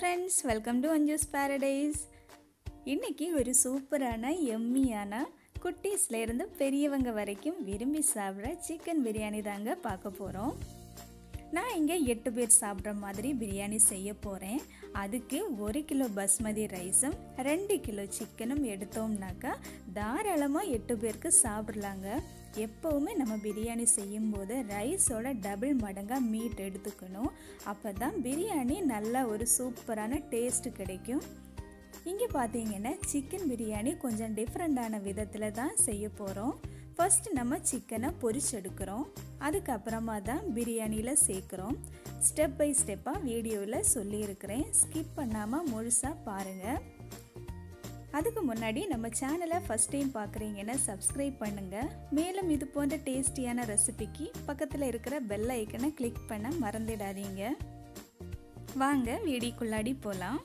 friends welcome to Anju's Paradise இன்னைக்கு ஒரு சூப்பரான எம்மியான குட்டீஸ்லேருந்து பெரியவங்க வரைக்கும் விரும்பி சாப்பிட்ற சிக்கன் பிரியாணி தாங்க பார்க்க போகிறோம் நான் இங்கே எட்டு பேர் சாப்பிட்ற மாதிரி பிரியாணி செய்ய போகிறேன் அதுக்கு ஒரு கிலோ பஸ்மதி ரைஸும் ரெண்டு கிலோ சிக்கனும் எடுத்தோம்னாக்கா தாராளமாக எட்டு பேருக்கு சாப்பிட்லாங்க எப்போவுமே நம்ம பிரியாணி செய்யும்போது ரைஸோட டபுள் மடங்காக மீட் எடுத்துக்கணும் அப்போ தான் பிரியாணி நல்ல ஒரு சூப்பரான டேஸ்ட் கிடைக்கும் இங்கே பார்த்தீங்கன்னா சிக்கன் பிரியாணி கொஞ்சம் டிஃப்ரெண்ட்டான விதத்தில் தான் செய்ய போகிறோம் ஃபர்ஸ்ட் நம்ம சிக்கனை பொரிச்செடுக்கிறோம் அதுக்கப்புறமா தான் பிரியாணியில் சேர்க்குறோம் ஸ்டெப் பை ஸ்டெப்பாக வீடியோவில் சொல்லியிருக்கிறேன் ஸ்கிப் பண்ணாமல் முழுசாக பாருங்கள் அதுக்கு முன்னாடி நம்ம சேனலை ஃபஸ்ட் டைம் பார்க்குறீங்கன்னா சப்ஸ்கிரைப் பண்ணுங்கள் மேலும் இது போன்ற டேஸ்டியான ரெசிபிக்கு பக்கத்தில் இருக்கிற பெல் ஐக்கனை கிளிக் பண்ண மறந்துடாதீங்க வாங்க வீடியோக்குள்ளாடி போகலாம்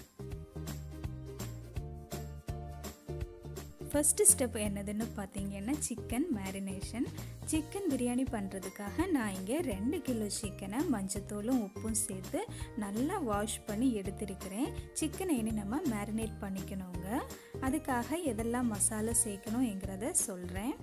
ஃபஸ்ட்டு ஸ்டெப் என்னதுன்னு பார்த்தீங்கன்னா சிக்கன் மேரினேஷன் சிக்கன் பிரியாணி பண்ணுறதுக்காக நான் இங்கே ரெண்டு கிலோ சிக்கனை மஞ்சத்தூளும் உப்பும் சேர்த்து நல்லா வாஷ் பண்ணி எடுத்திருக்கிறேன் சிக்கனை இனி நம்ம மேரினேட் பண்ணிக்கணுங்க அதுக்காக எதெல்லாம் மசாலா சேர்க்கணுங்கிறத சொல்கிறேன்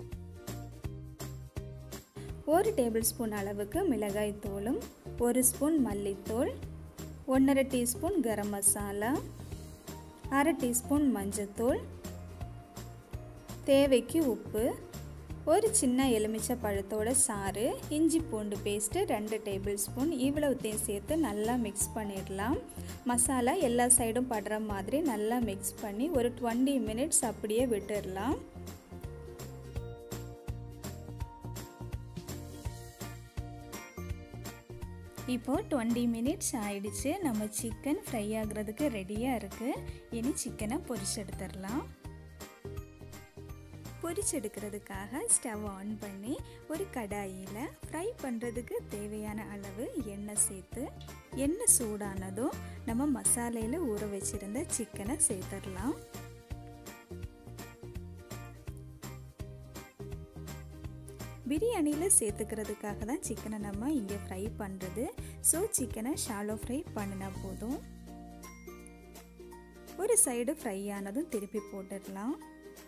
ஒரு டேபிள் ஸ்பூன் அளவுக்கு மிளகாய் தூளும் ஒரு ஸ்பூன் மல்லித்தூள் ஒன்றரை டீஸ்பூன் கரம் மசாலா அரை டீஸ்பூன் மஞ்சத்தூள் தேவைக்கு உப்பு ஒரு சின்ன எலுமிச்சை பழத்தோட சாறு இஞ்சி பூண்டு பேஸ்ட்டு ரெண்டு டேபிள் ஸ்பூன் இவ்வளவுத்தையும் சேர்த்து நல்லா மிக்ஸ் பண்ணிடலாம் மசாலா எல்லா சைடும் படுற மாதிரி நல்லா மிக்ஸ் பண்ணி ஒரு டுவெண்ட்டி மினிட்ஸ் அப்படியே விட்டுடலாம் இப்போது டுவெண்ட்டி மினிட்ஸ் ஆயிடுச்சு நம்ம சிக்கன் ஃப்ரை ஆகுறதுக்கு ரெடியாக இருக்குது இனி சிக்கனை பொரிச்செடுத்துடலாம் பொரிச்செடுக்கிறதுக்காக ஸ்டவ் ஆன் பண்ணி ஒரு கடாயில் ஃப்ரை பண்ணுறதுக்கு தேவையான அளவு எண்ணெய் சேர்த்து எண்ணெய் சூடானதும் நம்ம மசாலையில் ஊற வச்சுருந்த சிக்கனை சேர்த்துடலாம் பிரியாணியில் சேர்த்துக்கிறதுக்காக தான் சிக்கனை நம்ம இங்கே ஃப்ரை பண்ணுறது ஸோ சிக்கனை ஷாலோ ஃப்ரை பண்ணினா போதும் ஒரு சைடு ஃப்ரை ஆனதும் திருப்பி போட்டுடலாம்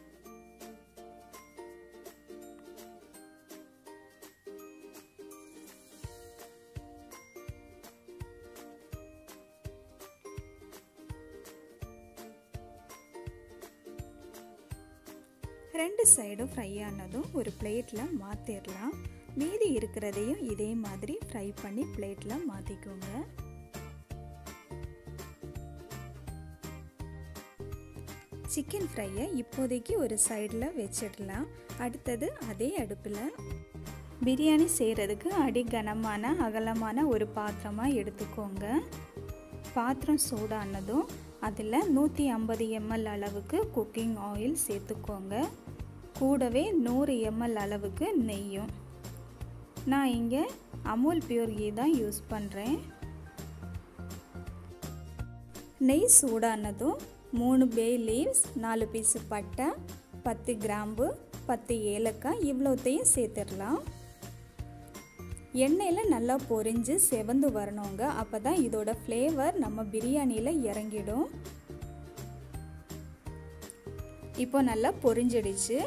ரெண்டு சைடும் ஃப்ரை ஆனதும் ஒரு பிளேட்டில் மாற்றிடலாம் மீதி இருக்கிறதையும் இதே மாதிரி ஃப்ரை பண்ணி பிளேட்டில் மாற்றிக்கோங்க சிக்கன் ஃப்ரையை இப்போதைக்கு ஒரு சைடில் வச்சிடலாம் அடுத்தது அதே அடுப்பில் பிரியாணி செய்கிறதுக்கு அடி கனமான அகலமான ஒரு பாத்திரமாக எடுத்துக்கோங்க பாத்திரம் சூடானதும் அதில் நூற்றி ஐம்பது எம்எல் அளவுக்கு குக்கிங் ஆயில் சேர்த்துக்கோங்க கூடவே நூறு எம்எல் அளவுக்கு நெய்யும் நான் இங்கே அமுல் பியூர் கீ தான் யூஸ் பண்ணுறேன் நெய் சூடானதும் மூணு பே லீவ்ஸ் நாலு பீஸு பட்டை பத்து கிராம்பு பத்து ஏலக்காய் இவ்வளோத்தையும் சேர்த்துடலாம் எண்ணெயில் நல்லா பொரிஞ்சு செவந்து வரணுங்க அப்போ தான் இதோட ஃப்ளேவர் நம்ம பிரியாணியில் இறங்கிடும் இப்போ நல்லா பொரிஞ்சிடுச்சு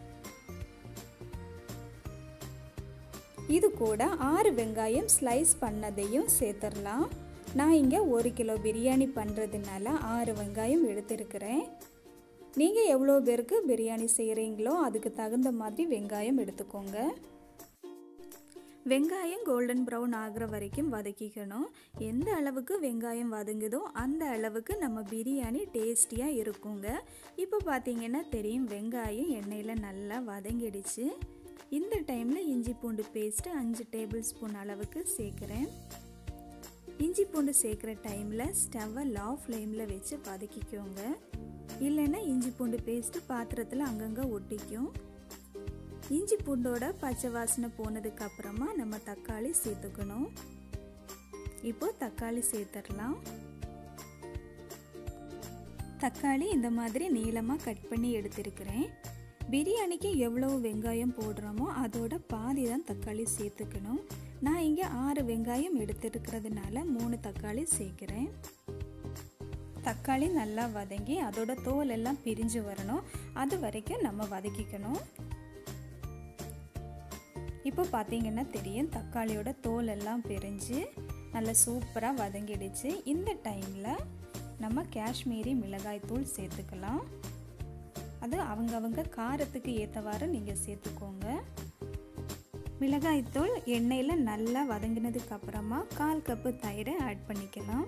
இது கூட ஆறு வெங்காயம் ஸ்லைஸ் பண்ணதையும் சேர்த்துடலாம் நான் இங்கே ஒரு கிலோ பிரியாணி பண்ணுறதுனால ஆறு வெங்காயம் எடுத்திருக்கிறேன் நீங்கள் எவ்வளோ பேருக்கு பிரியாணி செய்கிறீங்களோ அதுக்கு தகுந்த மாதிரி வெங்காயம் எடுத்துக்கோங்க வெங்காயம் கோல்டன் ப்ரௌன் ஆகிற வரைக்கும் வதக்கிக்கணும் எந்த அளவுக்கு வெங்காயம் வதங்குதோ அந்த அளவுக்கு நம்ம பிரியாணி டேஸ்டியாக இருக்குங்க இப்போ பார்த்தீங்கன்னா தெரியும் வெங்காயம் எண்ணெயில் நல்லா வதங்கிடுச்சு இந்த டைமில் இஞ்சி பூண்டு பேஸ்ட்டு அஞ்சு டேபிள் ஸ்பூன் அளவுக்கு சேர்க்குறேன் இஞ்சி பூண்டு சேர்க்குற டைமில் ஸ்டவ்வை லா ஃப்ளேமில் வச்சு வதக்கிக்கோங்க இல்லைன்னா இஞ்சி பூண்டு பேஸ்ட்டு பாத்திரத்தில் அங்கங்கே ஒட்டிக்கும் இஞ்சி பூண்டோட பச்சை வாசனை போனதுக்கு அப்புறமா நம்ம தக்காளி சேர்த்துக்கணும் இப்போ தக்காளி சேர்த்துடலாம் தக்காளி இந்த மாதிரி நீளமாக கட் பண்ணி எடுத்திருக்கிறேன் பிரியாணிக்கு எவ்வளோ வெங்காயம் போடுறோமோ அதோட பாதி தான் தக்காளி சேர்த்துக்கணும் நான் இங்கே ஆறு வெங்காயம் எடுத்துருக்கிறதுனால மூணு தக்காளி சேர்க்குறேன் தக்காளி நல்லா வதங்கி அதோட தோல் எல்லாம் பிரிஞ்சு வரணும் அது வரைக்கும் நம்ம வதக்கிக்கணும் இப்போ பார்த்தீங்கன்னா தெரியும் தக்காளியோட தோல் எல்லாம் பிரிஞ்சு நல்லா சூப்பராக வதங்கிடுச்சு இந்த டைமில் நம்ம காஷ்மீரி மிளகாய் தூள் சேர்த்துக்கலாம் அது அவங்கவங்க காரத்துக்கு ஏற்றவாறு நீங்கள் சேர்த்துக்கோங்க மிளகாய்த்தூள் எண்ணெயில் நல்லா வதங்கினதுக்கு அப்புறமா கால் கப்பு தயிரை ஆட் பண்ணிக்கலாம்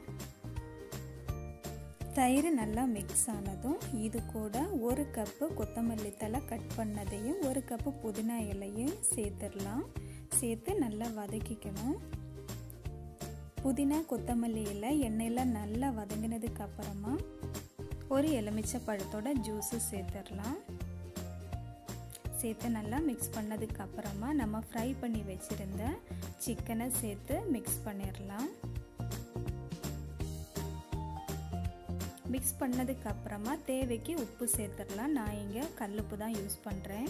தயிர் நல்லா மிக்ஸ் ஆனதும் இது கூட ஒரு கப்பு கொத்தமல்லி தலை கட் பண்ணதையும் ஒரு கப்பு புதினா இலையும் சேர்த்துடலாம் சேர்த்து நல்லா வதக்கிக்கணும் புதினா கொத்தமல்லி இலை எண்ணெயில் நல்லா வதங்கினதுக்கு அப்புறமா ஒரு எலுமிச்சை பழத்தோட ஜூஸு சேர்த்துடலாம் சேர்த்து நல்லா மிக்ஸ் பண்ணதுக்கு அப்புறமா நம்ம ஃப்ரை பண்ணி வச்சுருந்த சிக்கனை சேர்த்து மிக்ஸ் பண்ணிடலாம் மிக்ஸ் பண்ணதுக்கு அப்புறமா தேவைக்கு உப்பு சேர்த்துடலாம் நான் இங்கே கல்லுப்பு தான் யூஸ் பண்ணுறேன்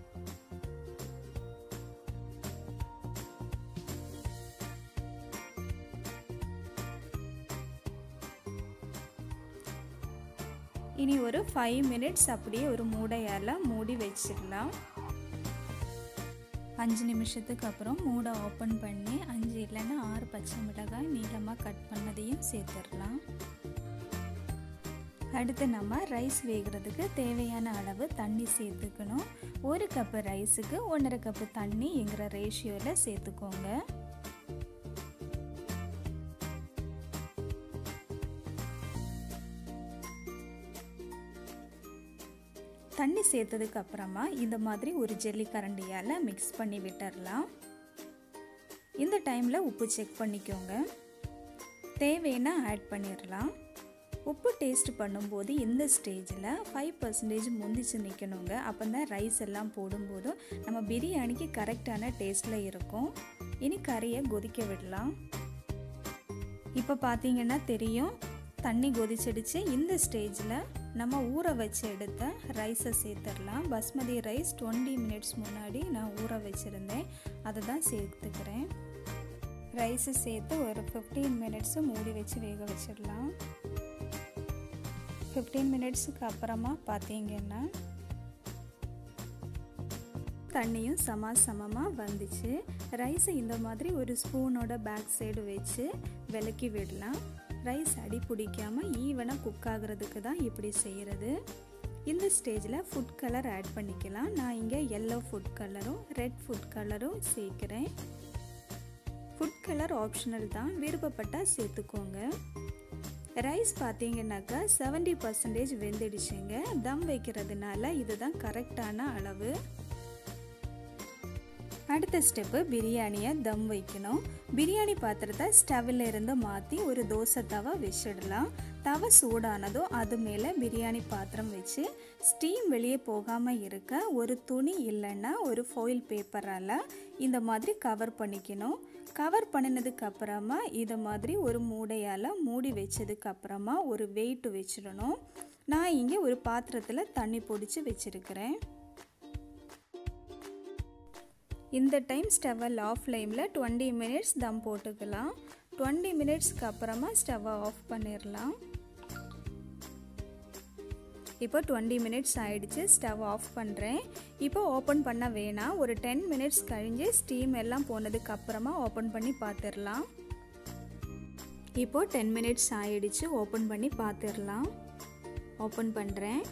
இனி ஒரு ஃபைவ் மினிட்ஸ் அப்படியே ஒரு மூடையால் மூடி வச்சிடலாம் அஞ்சு நிமிஷத்துக்கு அப்புறம் மூடை ஓப்பன் பண்ணி அஞ்சு இல்லைன்னா ஆறு பச்சை மிளகாய் நீளமாக கட் பண்ணதையும் சேர்த்துடலாம் அடுத்து நம்ம ரைஸ் வேகிறதுக்கு தேவையான அளவு தண்ணி சேர்த்துக்கணும் ஒரு கப்பு ரைஸுக்கு ஒன்றரை கப்பு தண்ணிங்கிற ரேஷியோவில் சேர்த்துக்கோங்க தண்ணி சேர்த்ததுக்கு அப்புறமா இந்த மாதிரி ஒரு ஜெல்லி கரண்டியால் மிக்ஸ் பண்ணி விட்டுடலாம் இந்த டைமில் உப்பு செக் பண்ணிக்கோங்க தேவைன்னா ஆட் பண்ணிடலாம் உப்பு டேஸ்ட் பண்ணும்போது இந்த ஸ்டேஜில் ஃபைவ் பர்சன்டேஜ் முந்திச்சு நிற்கணுங்க அப்போ தான் ரைஸ் எல்லாம் போடும்போதும் நம்ம பிரியாணிக்கு கரெக்டான டேஸ்ட்டில் இருக்கும் இனி கறியை கொதிக்க விடலாம் இப்போ பார்த்தீங்கன்னா தெரியும் தண்ணி கொதிச்சிடுச்சு இந்த ஸ்டேஜில் நம்ம ஊற வச்சு எடுத்த ரைஸை சேர்த்துடலாம் பஸ்மதி ரைஸ் டுவெண்ட்டி மினிட்ஸ் முன்னாடி நான் ஊற வச்சுருந்தேன் அதை தான் சேர்த்துக்கிறேன் ரைஸை சேர்த்து ஒரு ஃபிஃப்டீன் மினிட்ஸு மூடி வச்சு வேக வச்சிடலாம் ஃபிஃப்டீன் மினிட்ஸுக்கு அப்புறமா பார்த்தீங்கன்னா தண்ணியும் சமா சமமாக வந்துச்சு ரைஸை இந்த மாதிரி ஒரு ஸ்பூனோட பேக் சைடு வச்சு விலக்கி விடலாம் ரைஸ் அடி பிடிக்காமல் ஈவனாக குக் ஆகிறதுக்கு தான் இப்படி செய்கிறது இந்த ஸ்டேஜில் ஃபுட் கலர் ஆட் பண்ணிக்கலாம் நான் இங்கே எல்லோ ஃபுட் கலரும் ரெட் ஃபுட் கலரும் சேர்க்குறேன் ஃபுட் கலர் ஆப்ஷனல் தான் விருப்பப்பட்டால் சேர்த்துக்கோங்க ரைஸ் பார்த்தீங்கன்னாக்கா செவன்டி பர்சன்டேஜ் வெந்துடுச்சுங்க தம் வைக்கிறதுனால இதுதான் கரெக்டான அளவு அடுத்த ஸ்டெப்பு பிரியாணியை தம் வைக்கணும் பிரியாணி பாத்திரத்தை ஸ்டவ்வில் இருந்து மாற்றி ஒரு தோசை தவா வச்சிடலாம் தவா சூடானதும் அது மேலே பிரியாணி பாத்திரம் வச்சு ஸ்டீம் வெளியே போகாமல் இருக்க ஒரு துணி இல்லைன்னா ஒரு ஃபாயில் பேப்பரால் இந்த மாதிரி கவர் பண்ணிக்கணும் கவர் பண்ணினதுக்கு அப்புறமா இதை மாதிரி ஒரு மூடையால் மூடி வச்சதுக்கு அப்புறமா ஒரு வெயிட் வச்சிடணும் நான் இங்கே ஒரு பாத்திரத்தில் தண்ணி பிடிச்சி வச்சுருக்கிறேன் இந்த டைம் ஸ்டவ்வை லோ ஃப்ளேமில் டுவெண்ட்டி மினிட்ஸ் தம் போட்டுக்கலாம் டுவெண்ட்டி மினிட்ஸ்க்கு அப்புறமா ஸ்டவ்வை ஆஃப் பண்ணிடலாம் இப்போ டுவெண்ட்டி மினிட்ஸ் ஆயிடுச்சு ஸ்டவ் ஆஃப் பண்ணுறேன் இப்போ ஓப்பன் பண்ண வேணாம் ஒரு டென் மினிட்ஸ் கழிஞ்சு ஸ்டீம் எல்லாம் போனதுக்கு அப்புறமா ஓப்பன் பண்ணி பார்த்துடலாம் இப்போ டென் மினிட்ஸ் ஆயிடுச்சு ஓப்பன் பண்ணி பார்த்துடலாம் ஓப்பன் பண்ணுறேன்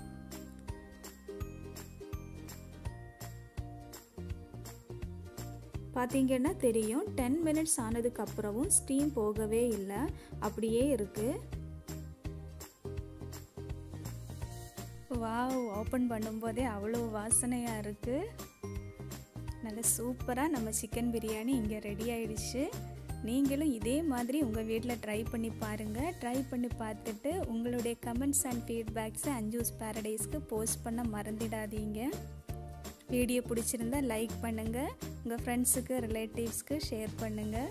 பார்த்தீங்கன்னா தெரியும் டென் மினிட்ஸ் ஆனதுக்கு அப்புறமும் ஸ்டீம் போகவே இல்லை அப்படியே இருக்குது வாவ் ஓப்பன் பண்ணும்போதே அவ்வளோ வாசனையாக இருக்குது நல்ல சூப்பராக நம்ம சிக்கன் பிரியாணி இங்கே ரெடி ஆயிடுச்சு நீங்களும் இதே மாதிரி உங்கள் வீட்டில் ட்ரை பண்ணி பாருங்கள் ட்ரை பண்ணி பார்த்துட்டு உங்களுடைய கமெண்ட்ஸ் அண்ட் ஃபீட்பேக்ஸை அஞ்சூஸ் பேரடைஸ்க்கு போஸ்ட் பண்ண மறந்துடாதீங்க வீடியோ பிடிச்சிருந்தா லைக் பண்ணுங்கள் உங்கள் ஃப்ரெண்ட்ஸுக்கு ரிலேட்டிவ்ஸ்க்கு ஷேர் பண்ணுங்கள்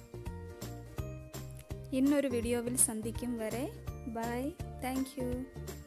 இன்னொரு வீடியோவில் சந்திக்கும் வரை பாய் தேங்க்யூ